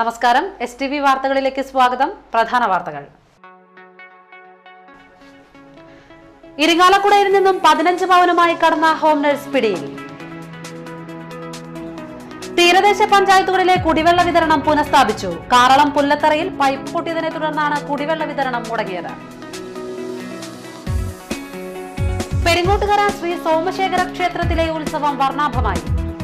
നമസ്കാരം S T V വാർത്തകളിലേക്ക് സ്വാഗതം പ്രധാന വാർത്തകൾ ഇരിങ്ങാലക്കുടയിൽ നിന്നും പതിനഞ്ച് പവനുമായി കടന്ന ഹോം നഴ്സ് പിടിയിൽ തീരദേശ പഞ്ചായത്തുകളിലെ കുടിവെള്ള വിതരണം പുനഃസ്ഥാപിച്ചു കാറളം പുല്ലത്തറയിൽ പൈപ്പ് പൊട്ടിയതിനെ തുടർന്നാണ് കുടിവെള്ള വിതരണം മുടങ്ങിയത് പെരിങ്ങോട്ടുകര ശ്രീ സോമശേഖര ക്ഷേത്രത്തിലെ ഉത്സവം വർണ്ണാഭമായി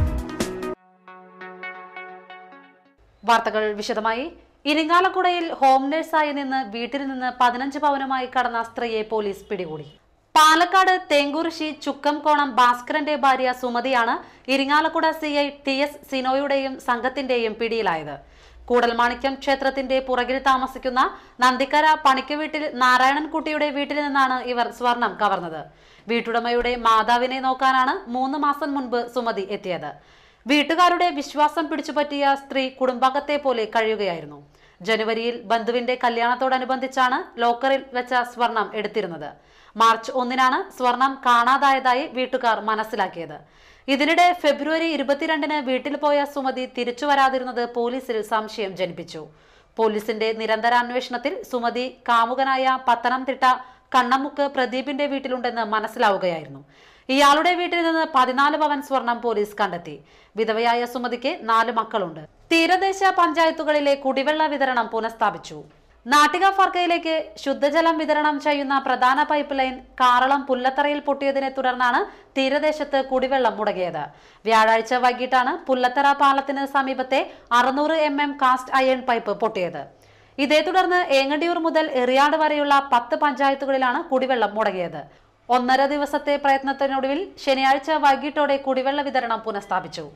വാർത്തകൾ വിശദമായി ഇരിങ്ങാലക്കുടയിൽ ഹോം നഴ്സായി നിന്ന് വീട്ടിൽ നിന്ന് പതിനഞ്ച് പവനുമായി കടന്ന സ്ത്രീയെ പോലീസ് പിടികൂടി പാലക്കാട് തേങ്കുറിശി ചുക്കംകോണം ഭാസ്കരന്റെ ഭാര്യ സുമതിയാണ് Irinjalakuda C I T S സിനോയുടെയും സംഘത്തിന്റെയും പിടിയിലായത് കൂടൽമാണിക്യം ക്ഷേത്രത്തിന്റെ പുറകിൽ താമസിക്കുന്ന നന്ദിക്കര പണിക്കുവീട്ടിൽ നാരായണൻകുട്ടിയുടെ വീട്ടിൽ നിന്നാണ് ഇവർ സ്വർണം കവർന്നത് വീട്ടുടമയുടെ മാതാവിനെ നോക്കാനാണ് മൂന്ന് മാസം മുൻപ് സുമതി എത്തിയത് വീട്ടുകാരുടെ വിശ്വാസം പിടിച്ചുപറ്റിയ സ്ത്രീ കുടുംബാംഗത്തെ പോലെ കഴിയുകയായിരുന്നു ജനുവരിയിൽ ബന്ധുവിന്റെ കല്യാണത്തോടനുബന്ധിച്ചാണ് ലോക്കറിൽ വെച്ച സ്വർണം എടുത്തിരുന്നത് മാർച്ച് ഒന്നിനാണ് സ്വർണം കാണാതായതായി വീട്ടുകാർ മനസ്സിലാക്കിയത് ഇതിനിടെ ഫെബ്രുവരി ഇരുപത്തിരണ്ടിന് വീട്ടിൽ പോയ സുമതി തിരിച്ചു വരാതിരുന്നത് പോലീസിൽ സംശയം ജനിപ്പിച്ചു പോലീസിന്റെ നിരന്തരാന്വേഷണത്തിൽ സുമതി കാമുകനായ പത്തനംതിട്ട കണ്ണമുക്ക് പ്രദീപിന്റെ വീട്ടിലുണ്ടെന്ന് മനസ്സിലാവുകയായിരുന്നു ഇയാളുടെ വീട്ടിൽ നിന്ന് പതിനാല് പവൻ സ്വർണം പോലീസ് കണ്ടെത്തി വിധവയായ സുമതിക്ക് നാല് മക്കളുണ്ട് തീരദേശ പഞ്ചായത്തുകളിലെ കുടിവെള്ള വിതരണം പുനഃസ്ഥാപിച്ചു നാട്ടിക ഫർക്കയിലേക്ക് ശുദ്ധജലം വിതരണം ചെയ്യുന്ന പ്രധാന പൈപ്പ് ലൈൻ കാറളം പുല്ലത്തറയിൽ പൊട്ടിയതിനെ തുടർന്നാണ് തീരദേശത്ത് കുടിവെള്ളം മുടങ്ങിയത് വ്യാഴാഴ്ച വൈകിട്ടാണ് പുല്ലത്തറ പാലത്തിന് സമീപത്തെ അറുന്നൂറ് M M cast iron pipe പൊട്ടിയത് ഇതേ തുടർന്ന് ഏങ്ങണ്ടിയൂർ മുതൽ എറിയാട് വരെയുള്ള പത്ത് പഞ്ചായത്തുകളിലാണ് കുടിവെള്ളം മുടങ്ങിയത് ഒന്നര ദിവസത്തെ പ്രയത്നത്തിനൊടുവിൽ ശനിയാഴ്ച വൈകിട്ടോടെ കുടിവെള്ള വിതരണം പുനഃസ്ഥാപിച്ചു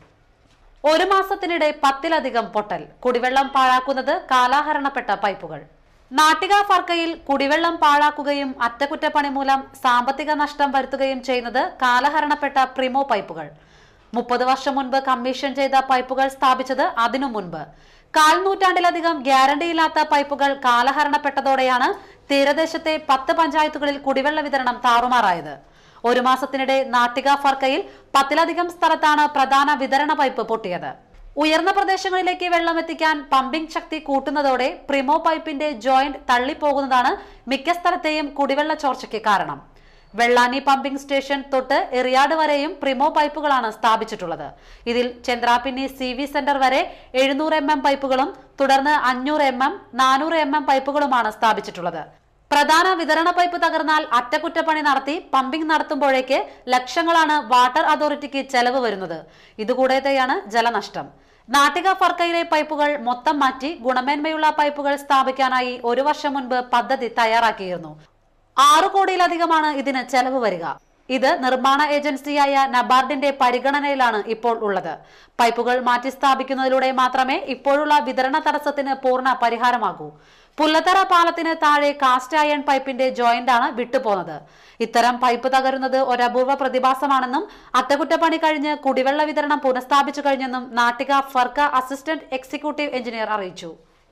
ഒരു മാസത്തിനിടെ പത്തിലധികം പൊട്ടൽ കുടിവെള്ളം പാഴാക്കുന്നത് കാലാഹരണപ്പെട്ട പൈപ്പുകൾ നാട്ടിക ഫർക്കയിൽ കുടിവെള്ളം പാഴാക്കുകയും അറ്റകുറ്റപ്പണി മൂലം സാമ്പത്തിക നഷ്ടം വരുത്തുകയും ചെയ്യുന്നത് കാലഹരണപ്പെട്ട പ്രിമോ പൈപ്പുകൾ മുപ്പത് വർഷം മുൻപ് കമ്മീഷൻ ചെയ്ത പൈപ്പുകൾ സ്ഥാപിച്ചത് അതിനു മുൻപ് കാൽ നൂറ്റാണ്ടിലധികം ഗ്യാരണ്ടിയില്ലാത്ത പൈപ്പുകൾ കാലഹരണപ്പെട്ടതോടെയാണ് തീരദേശത്തെ പത്ത് പഞ്ചായത്തുകളിൽ കുടിവെള്ള വിതരണം താറുമാറായത് ഒരു മാസത്തിനിടെ നാട്ടിക ഫർക്കയിൽ പത്തിലധികം സ്ഥലത്താണ് പ്രധാന വിതരണ പൈപ്പ് പൊട്ടിയത് ഉയർന്ന പ്രദേശങ്ങളിലേക്ക് വെള്ളം എത്തിക്കാൻ പമ്പിംഗ് ശക്തി കൂട്ടുന്നതോടെ പ്രിമോ പൈപ്പിന്റെ ജോയിന്റ് തള്ളിപ്പോകുന്നതാണ് മിക്ക സ്ഥലത്തെയും കുടിവെള്ള ചോർച്ചയ്ക്ക് കാരണം വെള്ളാനി പമ്പിംഗ് സ്റ്റേഷൻ തൊട്ട് എറിയാട് വരെയും പ്രിമോ പൈപ്പുകളാണ് സ്ഥാപിച്ചിട്ടുള്ളത് ഇതിൽ ചന്ദ്രാപിന്നി സി വി സെന്റർ വരെ എഴുന്നൂറ് എം എം പൈപ്പുകളും തുടർന്ന് അഞ്ഞൂറ് എം എം നാനൂറ് എം എം പൈപ്പുകളുമാണ് സ്ഥാപിച്ചിട്ടുള്ളത് പ്രധാന വിതരണ പൈപ്പ് തകർന്നാൽ അറ്റകുറ്റപ്പണി നടത്തി പമ്പിംഗ് നടത്തുമ്പോഴേക്ക് ലക്ഷങ്ങളാണ് വാട്ടർ അതോറിറ്റിക്ക് ചെലവ് വരുന്നത് ഇതുകൂടാതെയാണ് ജലനഷ്ടം നാട്ടിക ഫർക്കയിലെ പൈപ്പുകൾ മൊത്തം മാറ്റി ഗുണമേന്മയുള്ള പൈപ്പുകൾ സ്ഥാപിക്കാനായി ഒരു വർഷം മുൻപ് പദ്ധതി തയ്യാറാക്കിയിരുന്നു ആറു കോടിയിലധികമാണ് ഇതിന് ചെലവ് വരിക ഇത് നിർമ്മാണ ഏജൻസിയായ നബാർഡിന്റെ പരിഗണനയിലാണ് ഇപ്പോൾ ഉള്ളത് പൈപ്പുകൾ മാറ്റി സ്ഥാപിക്കുന്നതിലൂടെ മാത്രമേ ഇപ്പോഴുള്ള വിതരണ തടസ്സത്തിന് പൂർണ്ണ പരിഹാരമാകൂ പുല്ലത്തറ പാലത്തിന് താഴെ കാസ്റ്റ് അയൺ പൈപ്പിന്റെ ജോയിന്റ് ആണ് വിട്ടുപോകുന്നത് ഇത്തരം പൈപ്പ് തകരുന്നത് ഒരപൂർവ പ്രതിഭാസമാണെന്നും അറ്റകുറ്റപ്പണി കഴിഞ്ഞ് കുടിവെള്ള വിതരണം പുനഃസ്ഥാപിച്ചു കഴിഞ്ഞെന്നും Nattika Firka assistant executive engineer അറിയിച്ചു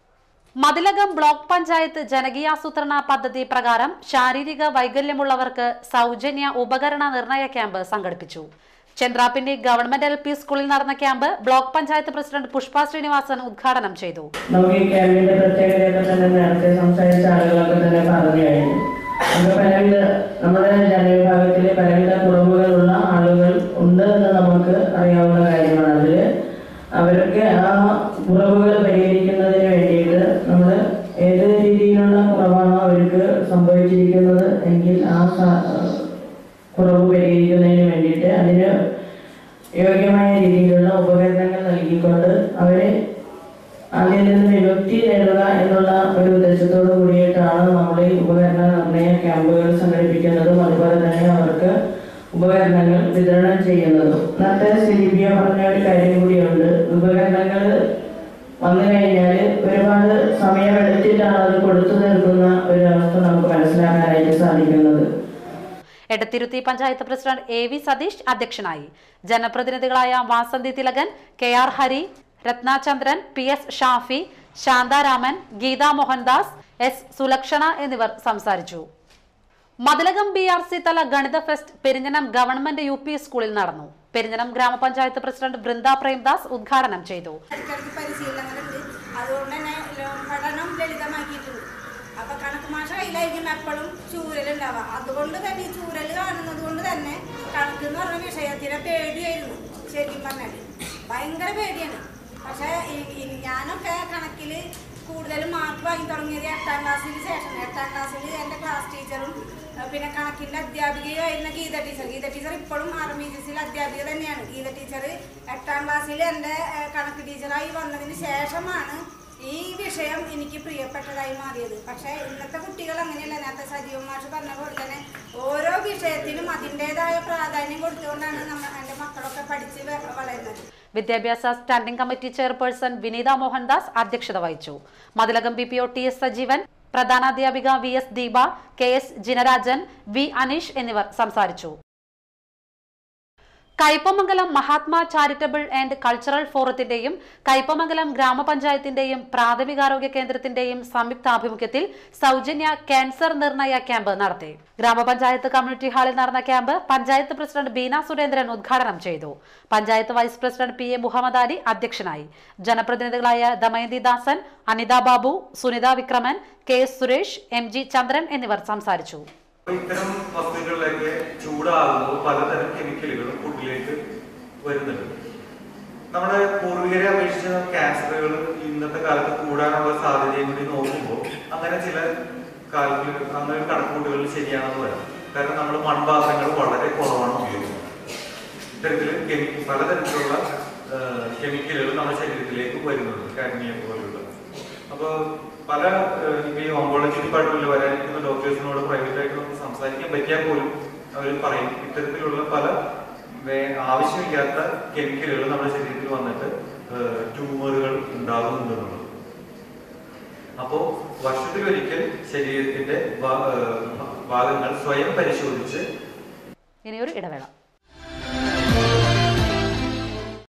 മതിലകം ബ്ലോക്ക് പഞ്ചായത്ത് ജനകീയാസൂത്രണ പദ്ധതി പ്രകാരം ശാരീരിക വൈകല്യമുള്ളവർക്ക് സൗജന്യ ഉപകരണ നിർണയ ക്യാമ്പ് സംഘടിപ്പിച്ചു ചന്ദ്രാപ്പിന്നി ഗവൺമെന്റ് എൽ പി സ്കൂളിൽ നടന്ന camp block panchayat president Pushpa Sreenivasan ഉദ്ഘാടനം ചെയ്തു നമുക്ക് ഈ ക്യാമ്പിന്റെ പ്രത്യേകതയൊക്കെ തന്നെ നേരത്തെ സംസാരിച്ച ആളുകളൊക്കെ തന്നെ പറഞ്ഞു കഴിഞ്ഞു നമുക്ക് പലവിധ നമ്മുടെ ജനവിഭാഗത്തിലെ പലവിധ കുറവുകളുള്ള ആളുകൾ ഉണ്ട് എന്ന് നമുക്ക് അറിയാവുന്ന കാര്യമാണ് അതിൽ അവർക്ക് ആ കുറവുകൾ പരിഹരിക്കുന്നതിന് വേണ്ടിയിട്ട് നമ്മൾ ഏത് രീതിയിലുള്ള കുറവാണോ അവർക്ക് സംഭവിച്ചിരിക്കുന്നത് എങ്കിൽ ആ സ- കുറവ് പരിഹരിക്കുന്നതിന് വേണ്ടിയിട്ട് അതിന് യോഗ്യമായ രീതിയിലുള്ള ഉപകരണങ്ങൾ നൽകിക്കൊണ്ട് അവരെ അതിൽ നിന്ന് വിമുക്തി നേടുക എന്നുള്ള ഒരു ഉദ്ദേശത്തോടു കൂടിയിട്ടാണ് നമ്മൾ ഈ ഉപകരണ നിർണയ ക്യാമ്പുകൾ സംഘടിപ്പിക്കുന്നതും അതുപോലെ തന്നെ അവർക്ക് ഉപകരണങ്ങൾ വിതരണം ചെയ്യുന്നതും നേരത്തെ സിലിബിയ പറഞ്ഞ ഒരു കാര്യം കൂടിയുണ്ട് ഉപകരണങ്ങൾ വന്നു കഴിഞ്ഞാൽ ഒരുപാട് സമയമെടുത്തിട്ടാണ് അത് കൊടുത്തു തീർക്കുന്ന ഒരു അവസ്ഥ നമുക്ക് മനസ്സിലാക്കാനായിട്ട് സാധിക്കുന്നത് Edathiruthy panchayat president A V Satheesh അധ്യക്ഷനായി ജനപ്രതിനിധികളായ Vasanthi Thilakan K R Hari Rathnachandran P S Shafi Shantharaman Geetha Mohandas S Sulakshana എന്നിവർ സംസാരിച്ചു മതിലകം ബി ആർ സി തല ഗണിത fest Perinjanam government U P സ്കൂളിൽ നടന്നു പെരിഞ്ഞനം ഗ്രാമപഞ്ചായത്ത് പ്രസിഡന്റ് ബൃന്ദ പ്രേംദാസ് ഉദ്ഘാടനം ചെയ്തു ഇടയ്ക്കിടയ്ക്ക് പരിശീലനങ്ങളുണ്ട് അതുകൊണ്ട് തന്നെ ലോ- പഠനം ലളിതമാക്കിയിട്ടുണ്ട് അപ്പൊ കണക്ക് മാഷ കയ്യിലായിരിക്കും എപ്പോഴും ചൂരലുണ്ടാവുക അതുകൊണ്ട് തന്നെ ഈ ചൂരൽ കാണുന്നത് കൊണ്ട് തന്നെ കണക്ക് എന്ന് പറഞ്ഞ വിഷയത്തിനെ പേടിയായിരുന്നു ശരിക്കും പറഞ്ഞാൽ ഭയങ്കര പേടിയാണ് പക്ഷേ ഈ- ഈ ഞാനൊക്കെ കണക്കിൽ കൂടുതൽ മാർക്ക് വാങ്ങി തുടങ്ങിയത് എട്ടാം ക്ലാസ്സിന് ശേഷം എട്ടാം ക്ലാസ്സിൽ എൻ്റെ ക്ലാസ് ടീച്ചറും അഹ് പിന്നെ കണക്കിൻ്റെ അധ്യാപികയായിരുന്ന ഗീത ടീച്ചർ ഗീത ടീച്ചർ ഇപ്പോഴും ആർമി ജിസിൽ അധ്യാപിക തന്നെയാണ് ഗീത ടീച്ചർ എട്ടാം ക്ലാസ്സിൽ എൻ്റെ അഹ് കണക്ക് ടീച്ചറായി വന്നതിന് ശേഷമാണ് ഈ വിഷയം എനിക്ക് പ്രിയപ്പെട്ടതായി മാറിയത് പക്ഷേ ഇന്നത്തെ കുട്ടികൾ അങ്ങനെയല്ല നേരത്തെ സജീവ മാഷ് പറഞ്ഞ പോലെ തന്നെ ഓരോ വിഷയത്തിനും അതിൻ്റെതായ പ്രാധാന്യം കൊടുത്തുകൊണ്ടാണ് നമ്മൾ എൻ്റെ മക്കളൊക്കെ പഠിച്ച് വ- വളരുന്നത് വിദ്യാഭ്യാസ standing committee chairperson Vineetha Mohandas അധ്യക്ഷത വഹിച്ചു Mathilakam B P O T S Sajeevan പ്രധാനാധ്യാപിക V S Deepa K S Jinarajan V Aneesh എന്നിവർ സംസാരിച്ചു Kaipamangalam Mahatma charitable and cultural ഫോറത്തിന്റെയും കയ്പമംഗലം ഗ്രാമപഞ്ചായത്തിന്റെയും പ്രാഥമികാരോഗ്യ കേന്ദ്രത്തിന്റെയും സംയുക്താഭിമുഖ്യത്തിൽ സൗജന്യ ക്യാൻസർ നിർണയ ക്യാമ്പ് നടത്തി ഗ്രാമപഞ്ചായത്ത് കമ്മ്യൂണിറ്റി ഹാളിൽ നടന്ന ക്യാമ്പ് പഞ്ചായത്ത് പ്രസിഡന്റ് ബീന സുരേന്ദ്രൻ ഉദ്ഘാടനം ചെയ്തു panchayat vice president P A Muhammad Ali അധ്യക്ഷനായി ജനപ്രതിനിധികളായ Damayanthi Dasan Anitha Babu Sunitha Vikraman K S Suresh M G Chandran എന്നിവർ സംസാരിച്ചു അപ്പൊ ഇത്തരം വസ്തുക്കളിലേക്ക് ചൂടാകുമ്പോൾ പലതരം കെമിക്കലുകൾ ഫുഡിലേക്ക് വരുന്നുണ്ട് നമ്മുടെ പൂർവികരെ അപേക്ഷിച്ച് ക്യാൻസറുകൾ ഇന്നത്തെ കാലത്ത് കൂടാനുള്ള സാധ്യതയും കൂടി നോക്കുമ്പോൾ അങ്ങനെ ചില കാൽക്കുലേറ്റ് അങ്ങനെ കണക്കുകൂട്ടുകൾ ശരിയാണെന്ന് വരാം കാരണം നമ്മൾ മൺപാത്രങ്ങൾ വളരെ കുറവാണ് ഉപയോഗിക്കുന്നത് ഇത്തരത്തിൽ കെമി പലതരത്തിലുള്ള കെമിക്കലുകൾ നമ്മുടെ ശരീരത്തിലേക്ക് വരുന്നുണ്ട് കാഡ്മിയം പോലുള്ള അപ്പോൾ പല ഏഹ്, ഇപ്പൊ ഈ ഓങ്കോളജി ഡിപ്പാർട്ട്മെന്റിൽ വരാനിരിക്കുന്ന ഡോക്ടേഴ്സിനോട് പ്രൈവറ്റ് ആയിട്ട് നമുക്ക് സംസാരിക്കാൻ പറ്റിയാൽ പോലും അവർ പറയും ഇത്തരത്തിലുള്ള പല വേ- ആവശ്യമില്ലാത്ത കെമിക്കലുകൾ നമ്മുടെ ശരീരത്തിൽ വന്നിട്ട് ട്യൂമറുകൾ ഉണ്ടാകുന്നുണ്ടെന്നുള്ളത് അപ്പോൾ വർഷത്തിലൊരിക്കൽ ശരീരത്തിന്റെ ഭാ- ഏഹ്, ഭാഗങ്ങൾ സ്വയം പരിശോധിച്ച് ഇനിയൊരു ഇടവേള